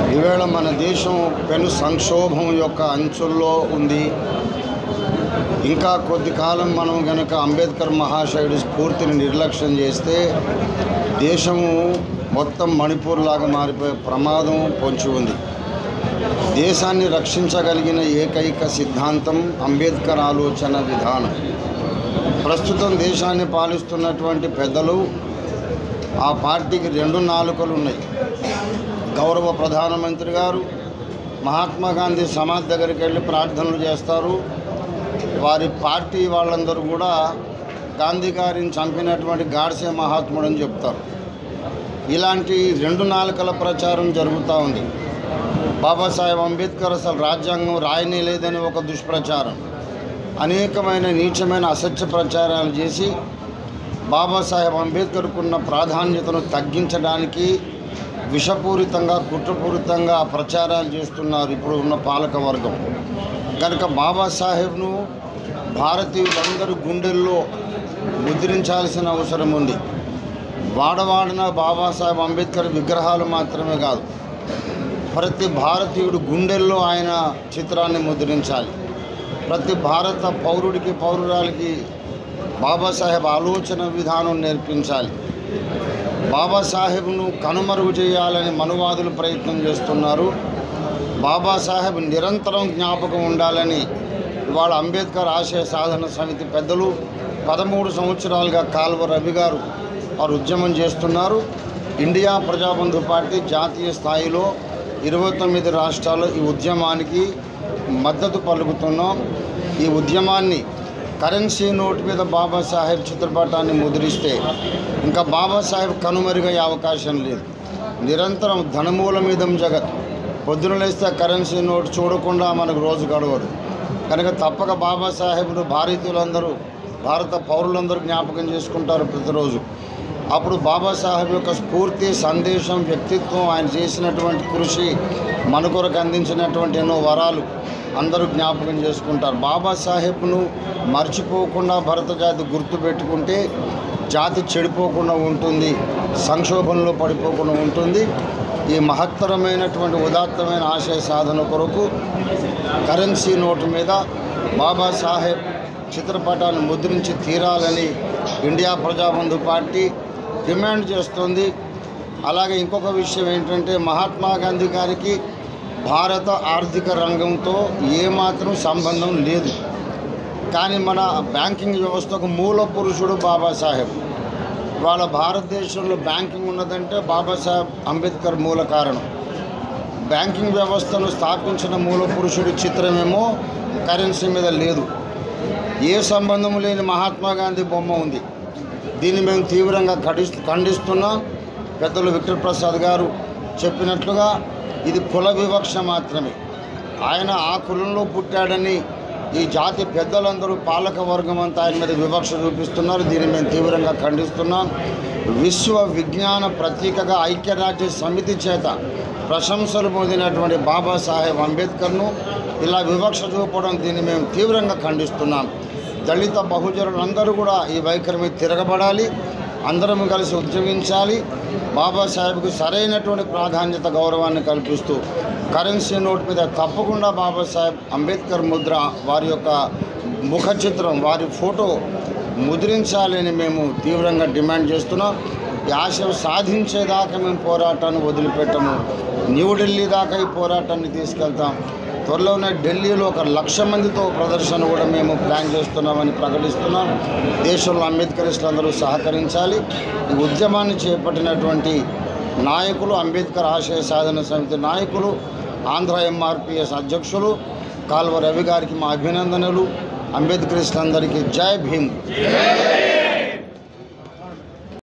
ఈవేళ మన దేశం పెను సంక్షోభం యొక్క అంచుల్లో ఉంది ఇంకా కొద్ది కాలం మనం కనుక అంబేద్కర్ మహాశయుడి స్ఫూర్తిని నిర్లక్ష్యం చేస్తే దేశము మొత్తం మణిపూర్ లాగా మారిపోయే ప్రమాదం పొంచి ఉంది దేశాన్ని రక్షించగలిగిన ఏకైక సిద్ధాంతం అంబేద్కర్ ఆలోచన విధానం ప్రస్తుతం దేశాన్ని పాలిస్తున్నటువంటి పెద్దలు ఆ పార్టీకి రెండు నాలుకలు ఉన్నాయి గౌరవ ప్రధానమంత్రి గారు మహాత్మా గాంధీ సమాధి దగ్గరికి వెళ్ళి ప్రార్థనలు చేస్తారు వారి పార్టీ వాళ్ళందరూ కూడా గాంధీ గారిని చంపినటువంటి గాడ్సే మహాత్ముడు అని చెప్తారు ఇలాంటి రెండు నాలుకల ప్రచారం జరుగుతూ ఉంది బాబాసాహెబ్ అంబేద్కర్ అసలు రాజ్యాంగం రాయనే లేదని ఒక దుష్ప్రచారం అనేకమైన నీచమైన అసత్య ప్రచారాలు చేసి బాబాసాహెబ్ అంబేద్కర్కున్న ప్రాధాన్యతను తగ్గించడానికి విషపూరితంగా కుట్రపూరితంగా ప్రచారాలు చేస్తున్నారు ఇప్పుడు ఉన్న పాలక వర్గం కనుక బాబాసాహెబ్ను భారతీయులందరూ గుండెల్లో ముద్రించాల్సిన అవసరం ఉంది వాడవాడిన బాబాసాహెబ్ అంబేద్కర్ విగ్రహాలు మాత్రమే కాదు ప్రతి భారతీయుడు గుండెల్లో ఆయన చిత్రాన్ని ముద్రించాలి ప్రతి భారత పౌరుడికి పౌరురాలకి బాబాసాహెబ్ ఆలోచన విధానం నేర్పించాలి బాబాసాహెబ్ను కనుమరుగు చేయాలని మనువాదులు ప్రయత్నం చేస్తున్నారు బాబాసాహెబ్ నిరంతరం జ్ఞాపకం ఉండాలని ఇవాళ అంబేద్కర్ ఆశయ సాధన సమితి పెద్దలు పదమూడు సంవత్సరాలుగా కాల్వ రవి గారు వారు ఉద్యమం చేస్తున్నారు ఇండియా ప్రజాబంధు పార్టీ జాతీయ స్థాయిలో ఇరవై తొమ్మిది రాష్ట్రాల్లో ఈ ఉద్యమానికి మద్దతు పలుకుతున్నాం ఈ ఉద్యమాన్ని కరెన్సీ నోటు మీద బాబాసాహెబ్ చిత్రపటాన్ని ముద్రిస్తే ఇంకా బాబాసాహెబ్ కనుమరుగయ్యే అవకాశం లేదు నిరంతరం ధనమూలమిదం జగత్ పొద్దున లేస్తే కరెన్సీ నోటు చూడకుండా మనకు రోజు గడవదు కనుక తప్పక బాబాసాహెబ్ను భారతీయులందరూ భారత పౌరులందరూ జ్ఞాపకం చేసుకుంటారు ప్రతిరోజు అప్పుడు బాబాసాహెబ్ యొక్క స్ఫూర్తి సందేశం వ్యక్తిత్వం ఆయన చేసినటువంటి కృషి మన కొరకు అందించినటువంటి ఎన్నో వరాలు అందరూ జ్ఞాపకం చేసుకుంటారు బాబాసాహెబ్ను మర్చిపోకుండా భరత జాతి గుర్తుపెట్టుకుంటే జాతి చెడిపోకుండా ఉంటుంది సంక్షోభంలో పడిపోకుండా ఉంటుంది ఈ మహత్తరమైనటువంటి ఉదాత్తమైన ఆశయ సాధన కొరకు కరెన్సీ నోటు మీద బాబాసాహెబ్ చిత్రపటాన్ని ముద్రించి తీరాలని ఇండియా ప్రజాబంధు పార్టీ డిమాండ్ చేస్తుంది అలాగే ఇంకొక విషయం ఏంటంటే మహాత్మా గాంధీ గారికి భారత ఆర్థిక రంగంతో ఏమాత్రం సంబంధం లేదు కానీ మన బ్యాంకింగ్ వ్యవస్థకు మూల పురుషుడు బాబాసాహెబ్ వాళ్ళ భారతదేశంలో బ్యాంకింగ్ ఉన్నదంటే బాబాసాహెబ్ అంబేద్కర్ మూల కారణం బ్యాంకింగ్ వ్యవస్థను స్థాపించిన మూల పురుషుడి చిత్రమేమో కరెన్సీ మీద లేదు ఏ సంబంధం లేని మహాత్మా గాంధీ బొమ్మ ఉంది దీన్ని మేము తీవ్రంగా ఖండిస్తు ఖండిస్తున్నాం పెద్దలు విక్టర్ ప్రసాద్ గారు చెప్పినట్లుగా ఇది కుల వివక్ష మాత్రమే ఆయన ఆ కులంలో పుట్టాడని ఈ జాతి పెద్దలందరూ పాలక వర్గం అంతా ఆయన మీద వివక్ష చూపిస్తున్నారు దీన్ని మేము తీవ్రంగా ఖండిస్తున్నాం విశ్వ విజ్ఞాన ప్రతీకగా ఐక్యరాజ్య సమితి చేత ప్రశంసలు పొందినటువంటి బాబాసాహెబ్ అంబేద్కర్ను ఇలా వివక్ష చూపడం దీన్ని మేము తీవ్రంగా ఖండిస్తున్నాం దళిత బహుజనులందరూ కూడా ఈ వైఖరి మీద తిరగబడాలి అందరం కలిసి ఉద్యమించాలి బాబాసాహెబ్కు సరైనటువంటి ప్రాధాన్యత గౌరవాన్ని కల్పిస్తూ కరెన్సీ నోట్ మీద తప్పకుండా బాబాసాహెబ్ అంబేద్కర్ ముద్ర వారి యొక్క ముఖ చిత్రం వారి ఫోటో ముద్రించాలని మేము తీవ్రంగా డిమాండ్ చేస్తున్నాం ఈ ఆశయం సాధించేదాకా మేము పోరాటాన్ని వదిలిపెట్టము న్యూఢిల్లీ దాకా ఈ పోరాటాన్ని తీసుకెళ్తాం త్వరలోనే ఢిల్లీలో ఒక లక్ష మందితో ప్రదర్శన కూడా మేము ప్లాన్ చేస్తున్నామని ప్రకటిస్తున్నాం దేశంలో అంబేద్కరిస్టులందరూ సహకరించాలి ఈ ఉద్యమాన్ని చేపట్టినటువంటి నాయకులు అంబేద్కర్ ఆశయ సాధన సమితి నాయకులు ఆంధ్ర ఎంఆర్పిఎస్ అధ్యక్షులు కాల్వ రవి గారికి మా అభినందనలు అంబేద్కరిస్టులందరికీ జై భీమ్